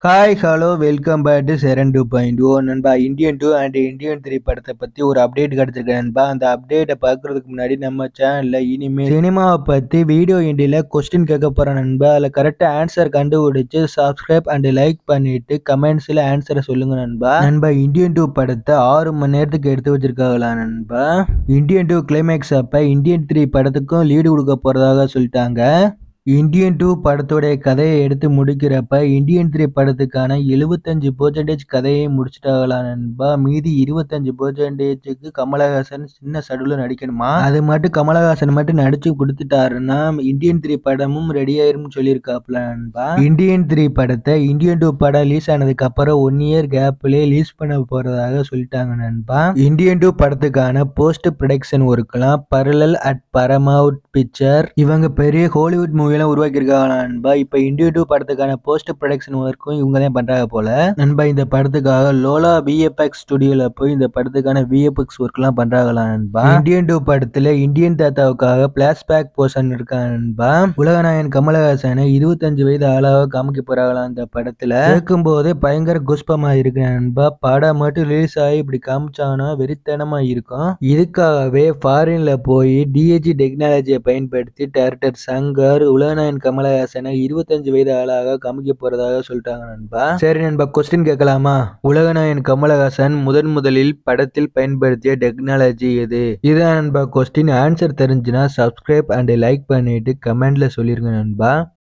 hi hello welcome back to செரன் two point O நண்பா Indian two and Indian three படத்தை பற்றி ஒரு அப்டேட் கிடச்சிருக்கேன் நண்பா அந்த அப்டேட்டை பார்க்குறதுக்கு முன்னாடி நம்ம சேனலில் இனிமேல் சினிமாவை பற்றி வீடியோ இண்டியில் கொஸ்டின் கேட்க போகிறேன் நண்பா அதில் கரெக்டாக ஆன்சர் கண்டுபிடிச்சு சப்ஸ்கிரைப் அண்ட் லைக் பண்ணிட்டு கமெண்ட்ஸில் ஆன்சரை சொல்லுங்க நண்பா நண்பா இந்தியன் டூ படத்தை ஆறு மணி நேரத்துக்கு எடுத்து வச்சிருக்காங்களா நண்பா இந்தியன் டூ கிளைமேக்ஸ் அப்போ இந்தியன் த்ரீ படத்துக்கும் லீடு கொடுக்க போகிறதாக சொல்லிட்டாங்க இந்தியன் டூ படத்துடைய கதையை எடுத்து முடிக்கிறப்ப இந்தியன் த்ரீ படத்துக்கான எழுபத்தஞ்சு பர்சன்டேஜ் கதையை முடிச்சிட்டாங்களா நண்பா மீதி இருபத்தஞ்சு பர்சன்டேஜுக்கு கமலஹாசன் சின்ன சடுவில் நடிக்கணுமா அது மட்டும் கமலஹாசன் மட்டும் நடிச்சு கொடுத்துட்டாருன்னா இந்தியன் த்ரீ படமும் ரெடி ஆயிரும்னு சொல்லியிருக்காப்ல நண்பா இந்தியன் த்ரீ படத்தை இந்தியன் டூ படம் ரிலீஸ் ஆனதுக்கு அப்புறம் ஒன் இயர் கேப்லேயே ரிலீஸ் பண்ண போறதாக சொல்லிட்டாங்க நண்பா இந்தியன் டூ படத்துக்கான போஸ்ட் ப்ரொடக்ஷன் ஒர்க்லாம் பரலல் அட் பரமவுட் பிக்சர் இவங்க பெரிய ஹாலிவுட் மூவிலாம் உருவாக்கியிருக்காங்க நண்பா இப்போ இந்தியன் டூ படத்துக்கான போஸ்ட் ப்ரொடக்ஷன் ஒர்க்கும் இவங்க தான் பண்றாங்க போல நண்பா இந்த படத்துக்காக லோலா விஎஃப்எக்ஸ் ஸ்டுடியோல போய் இந்த படத்துக்கான விஎஃப்எக்ஸ் ஒர்க்லாம் பண்றாங்களா நண்பா இந்தியன் டூ படத்துல இந்தியன் தாத்தாவுக்காக பிளாஷ்பேக் போர்ஷன் இருக்காங்க நண்பா உலகநாயகன் கமலஹாசனை இருபத்தஞ்சு வயது ஆளாக காமிக்க போறாங்களா இந்த படத்துல கேட்கும் போதே பயங்கர குஷ்பமா இருக்கு நண்பா படம் மட்டும் ரிலீஸ் ஆகி இப்படி காமிச்சாங்கன்னா வெறித்தனமா இருக்கும் இதுக்காகவே ஃபாரின்ல போய் டிஏஜி டெக்னாலஜியை பயன்படுத்தி டேரக்டர் சங்கர் உலகநாயகன் கமலஹாசனை இருபத்தஞ்சு வயது ஆளாக காமிக்க போறதாக சொல்லிட்டாங்க நண்பா சரி நண்பா கொஸ்டின் கேட்கலாமா உலகநாயகன் கமலஹாசன் முதன் முதலில் படத்தில் பயன்படுத்திய டெக்னாலஜி எது இதுதான் நண்பா கொஸ்டின் ஆன்சர் தெரிஞ்சுன்னா சப்ஸ்கிரைப் அண்ட் லைக் பண்ணிட்டு கமெண்ட்ல சொல்லிருங்க நண்பா